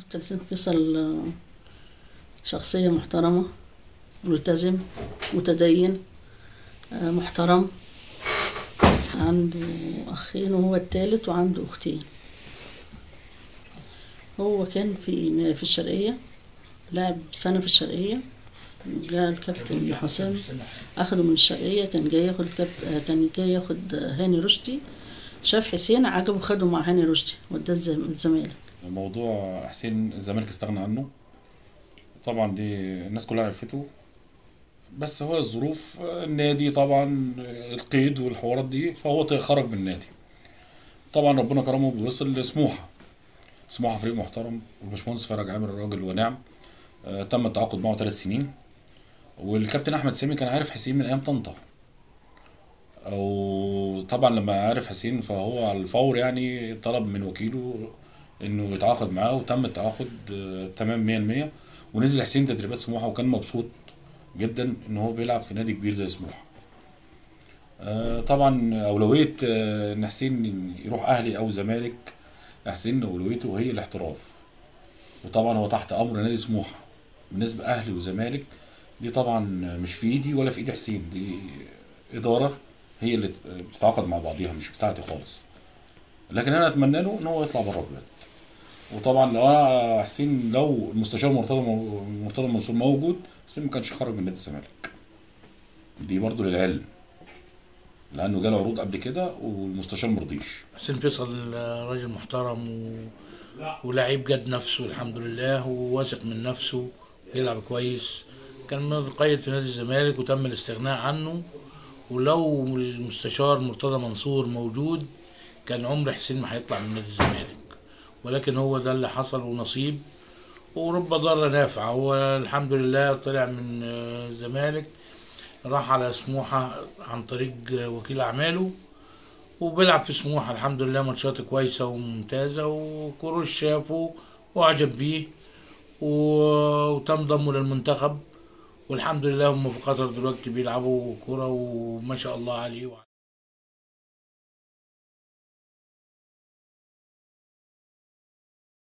كابتن فيصل آه، شخصية محترمة ملتزم متدين آه، محترم عنده أخين وهو التالت وعنده أختين هو كان في في الشرقية لعب سنة في الشرقية جاء الكابتن حسام أخده من الشرقية كان جاي ياخد كابت... آه، كان جاي ياخد هاني رشدي شاف حسين عجبه خده مع هاني رشدي وداه الزم- الزمالك موضوع حسين الزمالك استغنى عنه طبعا دي الناس كلها عرفته بس هو الظروف النادي طبعا القيد والحوارات دي فهو خرج من النادي طبعا ربنا كرمه وصل لسموحه سموحه فريق محترم والباشمهندس فرج عامر الراجل ونعم آه، تم التعاقد معه ثلاث سنين والكابتن احمد سامي كان عارف حسين من ايام طنطا او طبعا لما عرف حسين فهو على الفور يعني طلب من وكيله انه يتعاقد معاه وتم التعاقد آه، تمام 100% ونزل حسين تدريبات سموحه وكان مبسوط جدا ان هو بيلعب في نادي كبير زي سموحه آه، طبعا اولويه آه، ان حسين يروح اهلي او زمالك حسين اولويته هي الاحتراف وطبعا هو تحت امر نادي سموحه بالنسبه اهلي وزمالك دي طبعا مش في ايدي ولا في ايد حسين دي اداره هي اللي بتتعاقد مع بعضيها مش بتاعتي خالص لكن انا اتمنى له ان هو يطلع بره البلد وطبعا لو انا حسين لو المستشار مرتضى مو- مرتضى منصور موجود حسين ما كانش خرج من نادي الزمالك دي برضو للعلم لانه جاله عروض قبل كده والمستشار مرضيش حسين فيصل راجل محترم و... ولاعيب جد نفسه الحمد لله وواثق من نفسه يلعب كويس كان مقيد في نادي الزمالك وتم الاستغناء عنه ولو المستشار مرتضى منصور موجود كان عمر حسين ما هيطلع من نادي الزمالك ولكن هو ده اللي حصل ونصيب ورب ضارة نافعة هو الحمد لله طلع من آه، الزمالك راح على سموحة عن طريق آه، وكيل أعماله وبيلعب في سموحة الحمد لله ماتشات كويسة وممتازة وكروش شافه وأعجب بيه و- وتم ضمه للمنتخب والحمد لله هم في قطر دلوقتي بيلعبوا كرة وما شاء الله عليه